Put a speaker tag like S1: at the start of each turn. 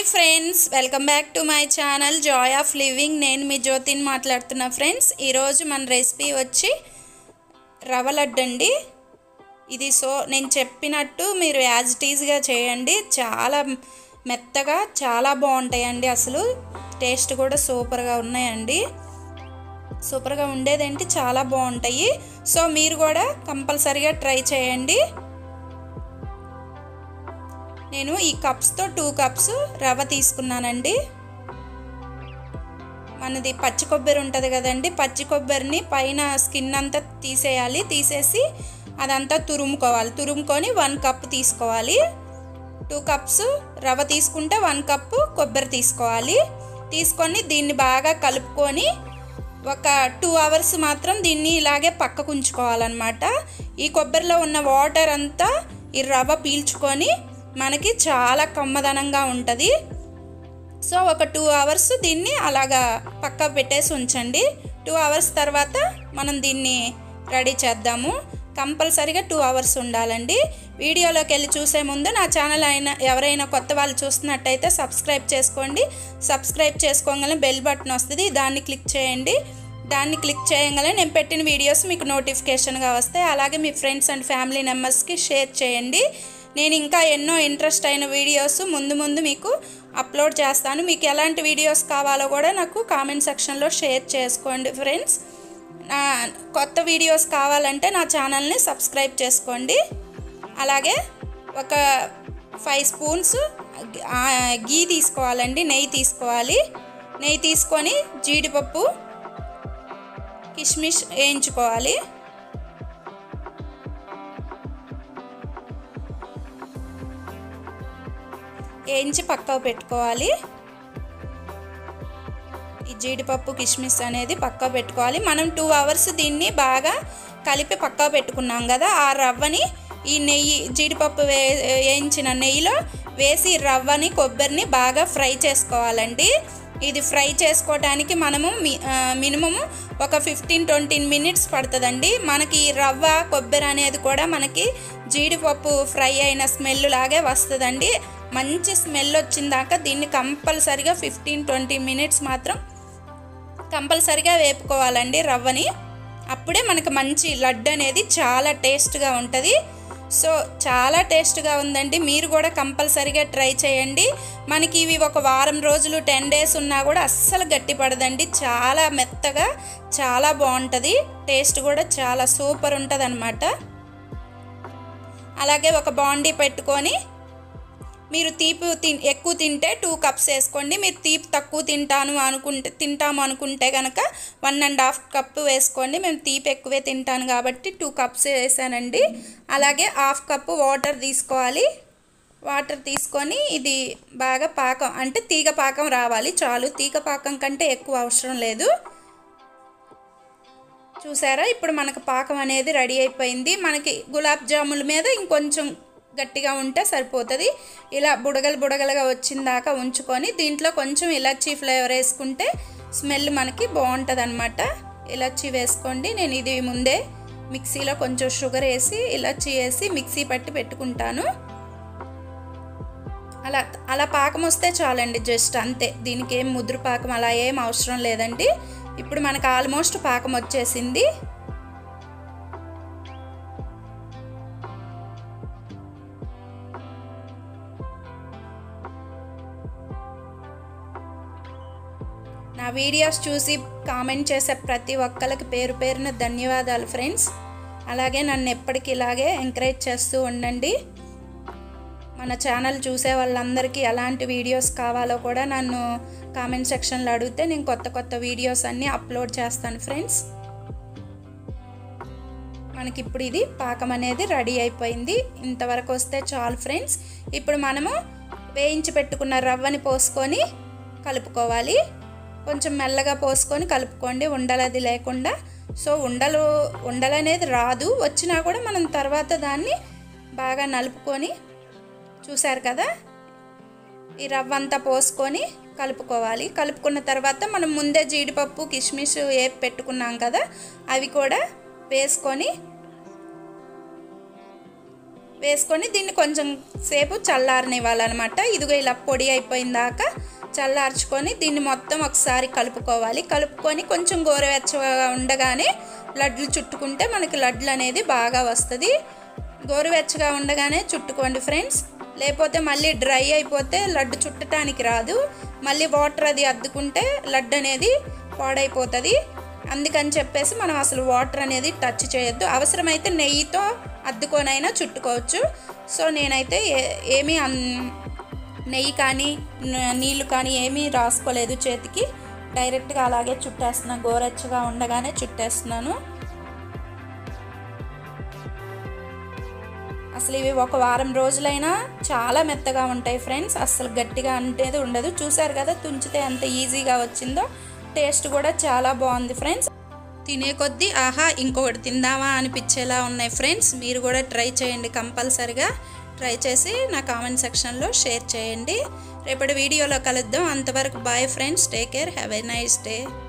S1: friends welcome back to my channel joy of living నేను మీ జ్యోతిని మాట్లాడుతున్నా ఫ్రెండ్స్ ఈరోజు మన రెసిపీ వచ్చి రవ్వ లడ్డు అండి ఇది సో నేను చెప్పినట్టు మీరు యాజ్ ఇట్ ఈజ్గా చేయండి చాలా మెత్తగా చాలా బాగుంటాయండి అసలు టేస్ట్ కూడా సూపర్గా ఉన్నాయండి సూపర్గా ఉండేదేంటి చాలా బాగుంటాయి సో మీరు కూడా కంపల్సరీగా ట్రై చేయండి నేను ఈ కప్స్తో టూ కప్స్ రవ్వ తీసుకున్నానండి మనది పచ్చి కొబ్బరి ఉంటుంది కదండి పచ్చి కొబ్బరిని పైన స్కిన్ అంతా తీసేయాలి తీసేసి అదంతా తురుముకోవాలి తురుముకొని వన్ కప్ తీసుకోవాలి టూ కప్స్ రవ్వ తీసుకుంటే వన్ కప్పు కొబ్బరి తీసుకోవాలి తీసుకొని దీన్ని బాగా కలుపుకొని ఒక టూ అవర్స్ మాత్రం దీన్ని ఇలాగే పక్కకు ఉంచుకోవాలన్నమాట ఈ కొబ్బరిలో ఉన్న వాటర్ అంతా ఈ రవ్వ పీల్చుకొని మనకి చాలా కమ్మదనంగా ఉంటుంది సో ఒక టూ అవర్స్ దీన్ని అలాగా పక్క పెట్టేసి ఉంచండి టూ అవర్స్ తర్వాత మనం దీన్ని రెడీ చేద్దాము కంపల్సరీగా టూ అవర్స్ ఉండాలండి వీడియోలోకి వెళ్ళి చూసే ముందు నా ఛానల్ అయినా ఎవరైనా కొత్త వాళ్ళు చూస్తున్నట్టయితే సబ్స్క్రైబ్ చేసుకోండి సబ్స్క్రైబ్ చేసుకోగానే బెల్ బటన్ వస్తుంది దాన్ని క్లిక్ చేయండి దాన్ని క్లిక్ చేయగానే నేను పెట్టిన వీడియోస్ మీకు నోటిఫికేషన్గా వస్తాయి అలాగే మీ ఫ్రెండ్స్ అండ్ ఫ్యామిలీ మెంబర్స్కి షేర్ చేయండి నేను ఇంకా ఎన్నో ఇంట్రెస్ట్ అయిన వీడియోస్ ముందు ముందు మీకు అప్లోడ్ చేస్తాను మీకు ఎలాంటి వీడియోస్ కావాలో కూడా నాకు కామెంట్ సెక్షన్లో షేర్ చేసుకోండి ఫ్రెండ్స్ నా కొత్త వీడియోస్ కావాలంటే నా ఛానల్ని సబ్స్క్రైబ్ చేసుకోండి అలాగే ఒక ఫైవ్ స్పూన్స్ గీ తీసుకోవాలండి నెయ్యి తీసుకోవాలి నెయ్యి తీసుకొని జీడిపప్పు కిష్మిష్ వేయించుకోవాలి వేయించి పక్కకు పెట్టుకోవాలి ఈ జీడిపప్పు కిస్మిస్ అనేది పక్క పెట్టుకోవాలి మనం టూ అవర్స్ దీన్ని బాగా కలిపి పక్క పెట్టుకున్నాం కదా ఆ రవ్వని ఈ నెయ్యి జీడిపప్పు వే వేయించిన నెయ్యిలో వేసి రవ్వని కొబ్బరిని బాగా ఫ్రై చేసుకోవాలండి ఇది ఫ్రై చేసుకోవడానికి మనము మినిమము ఒక ఫిఫ్టీన్ ట్వంటీ మినిట్స్ పడుతుందండి మనకి ఈ రవ్వ కొబ్బరి అనేది కూడా మనకి జీడిపప్పు ఫ్రై అయిన స్మెల్ లాగే వస్తుందండి మంచి స్మెల్ వచ్చిన దాకా దీన్ని కంపల్సరిగా ఫిఫ్టీన్ ట్వంటీ మినిట్స్ మాత్రం కంపల్సరిగా వేపుకోవాలండి రవ్వని అప్పుడే మనకు మంచి లడ్డు అనేది చాలా టేస్ట్గా ఉంటుంది సో చాలా టేస్ట్గా ఉందండి మీరు కూడా కంపల్సరీగా ట్రై చేయండి మనకి ఇవి ఒక వారం రోజులు టెన్ డేస్ ఉన్నా కూడా అస్సలు గట్టిపడదండి చాలా మెత్తగా చాలా బాగుంటుంది టేస్ట్ కూడా చాలా సూపర్ ఉంటుంది అనమాట అలాగే ఒక బాండీ పెట్టుకొని మీరు తీపి తిన్ ఎక్కువ తింటే టూ కప్స్ వేసుకోండి మీరు తీపి తక్కువ తింటాను అనుకుంటే తింటాము అనుకుంటే కనుక వన్ అండ్ హాఫ్ కప్ వేసుకోండి మేము తీపి ఎక్కువే తింటాను కాబట్టి టూ కప్స్ వేసానండి అలాగే హాఫ్ కప్పు వాటర్ తీసుకోవాలి వాటర్ తీసుకొని ఇది బాగా పాకం అంటే తీగ పాకం రావాలి చాలు తీగ పాకం కంటే ఎక్కువ అవసరం లేదు చూసారా ఇప్పుడు మనకు పాకం అనేది రెడీ అయిపోయింది మనకి గులాబ్ జాముల మీద ఇంకొంచెం గట్టిగా ఉంటే సరిపోతుంది ఇలా బుడగలు బుడగలుగా వచ్చిన దాకా ఉంచుకొని దీంట్లో కొంచెం ఇలాచీ ఫ్లేవర్ వేసుకుంటే స్మెల్ మనకి బాగుంటుంది అనమాట ఇలాచీ వేసుకోండి నేను ఇది ముందే మిక్సీలో కొంచెం షుగర్ వేసి ఇలాచీ వేసి మిక్సీ పట్టి పెట్టుకుంటాను అలా అలా పాకం వస్తే చాలండి జస్ట్ అంతే దీనికి ఏం ముద్ర పాకం అలా ఏం అవసరం లేదండి ఇప్పుడు మనకు ఆల్మోస్ట్ పాకం వచ్చేసింది నా వీడియోస్ చూసి కామెంట్ చేసే ప్రతి ఒక్కరికి పేరు పేరున ధన్యవాదాలు ఫ్రెండ్స్ అలాగే నన్ను ఎప్పటికీ ఇలాగే ఎంకరేజ్ చేస్తూ ఉండండి మన ఛానల్ చూసే వాళ్ళందరికీ ఎలాంటి వీడియోస్ కావాలో కూడా నన్ను కామెంట్ సెక్షన్లో అడిగితే నేను కొత్త కొత్త వీడియోస్ అన్నీ అప్లోడ్ చేస్తాను ఫ్రెండ్స్ మనకి ఇప్పుడు ఇది పాకం అనేది రెడీ అయిపోయింది ఇంతవరకు వస్తే చాలు ఫ్రెండ్స్ ఇప్పుడు మనము వేయించి పెట్టుకున్న రవ్వని పోసుకొని కలుపుకోవాలి కొంచెం మెల్లగా పోసుకొని కలుపుకోండి ఉండలది లేకుండా సో ఉండలు ఉండలు అనేది రాదు వచ్చినా కూడా మనం తర్వాత దాన్ని బాగా నలుపుకొని చూసారు కదా ఈ రవ్వ అంతా పోసుకొని కలుపుకోవాలి కలుపుకున్న తర్వాత మనం ముందే జీడిపప్పు కిస్మిస్ వేపి పెట్టుకున్నాం కదా అవి కూడా వేసుకొని వేసుకొని దీన్ని కొంచెం సేపు చల్లారనివ్వాలన్నమాట ఇదిగో ఇలా పొడి అయిపోయిన దాకా చల్లార్చుకొని దీన్ని మొత్తం ఒకసారి కలుపుకోవాలి కలుపుకొని కొంచెం గోరువెచ్చగా ఉండగానే లడ్లు చుట్టుకుంటే మనకి లడ్లు అనేది బాగా వస్తుంది గోరువెచ్చగా ఉండగానే చుట్టుకోండి ఫ్రెండ్స్ లేకపోతే మళ్ళీ డ్రై అయిపోతే లడ్డు చుట్టడానికి రాదు మళ్ళీ వాటర్ అది అద్దుకుంటే లడ్డు అనేది పాడైపోతుంది అందుకని చెప్పేసి మనం అసలు వాటర్ అనేది టచ్ చేయొద్దు అవసరమైతే నెయ్యితో అద్దుకొనైనా చుట్టుకోవచ్చు సో నేనైతే ఏ- ఏమీ అన్ నెయ్యి కానీ న- నీళ్ళు కానీ ఏమీ రాసుకోలేదు చేతికి డైరెక్ట్గా అలాగే చుట్టేస్తున్నాను గోరెచ్చగా ఉండగానే చుట్టేస్తున్నాను అసలు ఇవి ఒక వారం రోజులైనా చాలా మెత్తగా ఉంటాయి ఫ్రెండ్స్ అసలు గట్టిగా అంటేది ఉండదు చూసారు కదా తుంచితే ఎంత ఈజీగా వచ్చిందో టేస్ట్ కూడా చాలా బాగుంది ఫ్రెండ్స్ తినే కొద్దీ ఆహా ఇంకొకటి తిందామా అనిపించేలా ఉన్నాయి ఫ్రెండ్స్ మీరు కూడా ట్రై చేయండి కంపల్సరిగా ట్రై చేసి నా కామెంట్ సెక్షన్లో షేర్ చేయండి రేపటి వీడియోలో కలుద్దాం అంతవరకు bye friends take care have a nice day